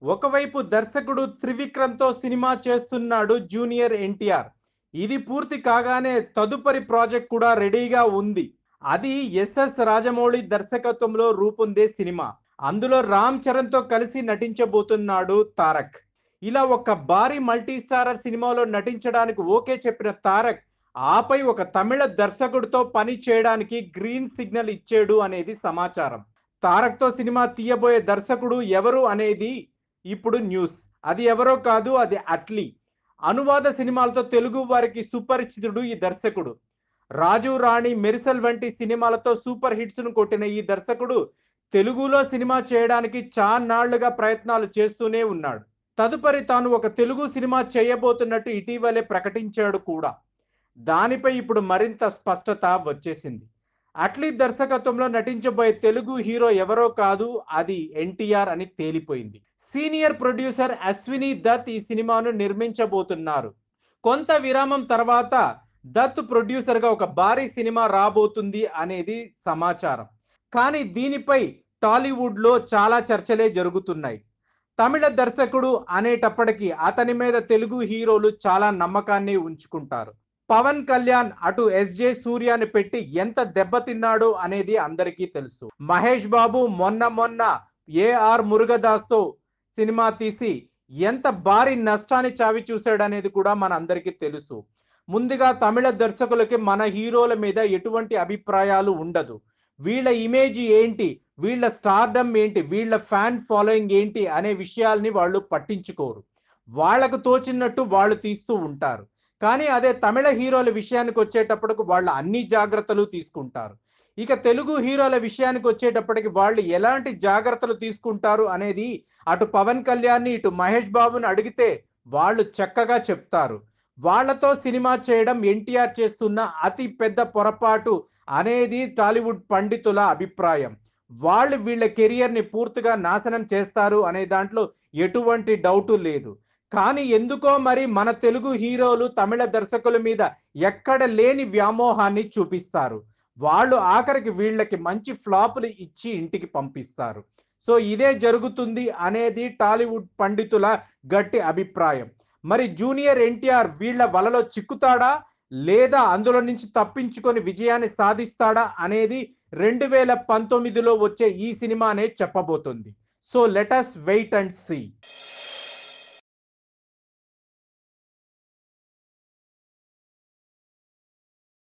ఒకవైపు దర్శకుడు త్రివిక్రమ్తో సినిమా చేస్తున్నాడు జూనియర్ ఎన్టీఆర్ ఇది పూర్తి కాగానే తదుపరి ప్రాజెక్ట్ కూడా రెడీగా ఉంది అది ఎస్ఎస్ రాజమౌళి దర్శకత్వంలో రూపొందే సినిమా అందులో రామ్ చరణ్తో కలిసి నటించబోతున్నాడు తారక్ ఇలా ఒక భారీ మల్టీ స్టారర్ సినిమాలో నటించడానికి ఓకే చెప్పిన తారక్ ఆపై ఒక తమిళ దర్శకుడితో పని చేయడానికి గ్రీన్ సిగ్నల్ ఇచ్చాడు అనేది సమాచారం తారక్తో సినిమా తీయబోయే దర్శకుడు ఎవరు అనేది ఇప్పుడు న్యూస్ అది ఎవరో కాదు అది అట్లీ అనువాద సినిమాలతో తెలుగు వారికి సుపరిచితుడు ఈ దర్శకుడు రాజు రాణి మెరిసల్ వంటి సినిమాలతో సూపర్ హిట్స్ ను కొట్టిన ఈ దర్శకుడు తెలుగులో సినిమా చేయడానికి చాన్నాళ్లుగా ప్రయత్నాలు చేస్తూనే ఉన్నాడు తదుపరి తాను ఒక తెలుగు సినిమా చేయబోతున్నట్టు ఇటీవలే ప్రకటించాడు కూడా దానిపై ఇప్పుడు మరింత స్పష్టత వచ్చేసింది అట్లీ దర్శకత్వంలో నటించబోయే తెలుగు హీరో ఎవరో కాదు అది ఎన్టీఆర్ అని తేలిపోయింది సీనియర్ ప్రొడ్యూసర్ అశ్విని దత్ ఈ సినిమాను నిర్మించబోతున్నారు కొంత విరామం తర్వాత దత్ ప్రొడ్యూసర్గా ఒక భారీ సినిమా రాబోతుంది అనేది సమాచారం కానీ దీనిపై టాలీవుడ్లో చాలా చర్చలే జరుగుతున్నాయి తమిళ దర్శకుడు అనేటప్పటికీ అతని మీద తెలుగు హీరోలు చాలా నమ్మకాన్ని ఉంచుకుంటారు పవన్ కళ్యాణ్ అటు ఎస్జే సూర్యాని పెట్టి ఎంత దెబ్బతిన్నాడో అనేది అందరికీ తెలుసు మహేష్ బాబు మొన్న మొన్న ఏఆర్ మురుగదాస్తో సినిమా తీసి ఎంత భారీ నష్టాన్ని చావి చూశాడు అనేది కూడా మన అందరికీ తెలుసు ముందుగా తమిళ దర్శకులకి మన హీరోల మీద ఎటువంటి అభిప్రాయాలు ఉండదు వీళ్ళ ఇమేజ్ ఏంటి వీళ్ళ స్టార్డమ్ ఏంటి వీళ్ళ ఫ్యాన్ ఫాలోయింగ్ ఏంటి అనే విషయాల్ని వాళ్ళు పట్టించుకోరు వాళ్ళకు తోచినట్టు వాళ్ళు తీస్తూ ఉంటారు కానీ అదే తమిళ హీరోల విషయానికి వచ్చేటప్పటికి వాళ్ళు అన్ని జాగ్రత్తలు తీసుకుంటారు ఇక తెలుగు హీరోల విషయానికి వచ్చేటప్పటికి వాళ్ళు ఎలాంటి జాగ్రత్తలు తీసుకుంటారు అనేది అటు పవన్ కళ్యాణ్ని ఇటు మహేష్ బాబుని అడిగితే వాళ్ళు చక్కగా చెప్తారు వాళ్లతో సినిమా చేయడం ఎన్టీఆర్ చేస్తున్న అతి పెద్ద పొరపాటు అనేది టాలీవుడ్ పండితుల అభిప్రాయం వాళ్ళు వీళ్ళ కెరియర్ని పూర్తిగా నాశనం చేస్తారు అనే దాంట్లో ఎటువంటి డౌటు లేదు కానీ ఎందుకో మరి మన తెలుగు హీరోలు తమిళ దర్శకుల మీద ఎక్కడ లేని వ్యామోహాన్ని చూపిస్తారు వాళ్ళు ఆఖరికి వీళ్ళకి మంచి ఫ్లాపులు ఇచ్చి ఇంటికి పంపిస్తారు సో ఇదే జరుగుతుంది అనేది టాలీవుడ్ పండితుల గట్టి అభిప్రాయం మరి జూనియర్ ఎన్టీఆర్ వీళ్ళ వలలో చిక్కుతాడా లేదా అందులో నుంచి తప్పించుకొని విజయాన్ని సాధిస్తాడా అనేది రెండు వేల పంతొమ్మిదిలో వచ్చే ఈ సినిమానే చెప్పబోతుంది so let's wait and see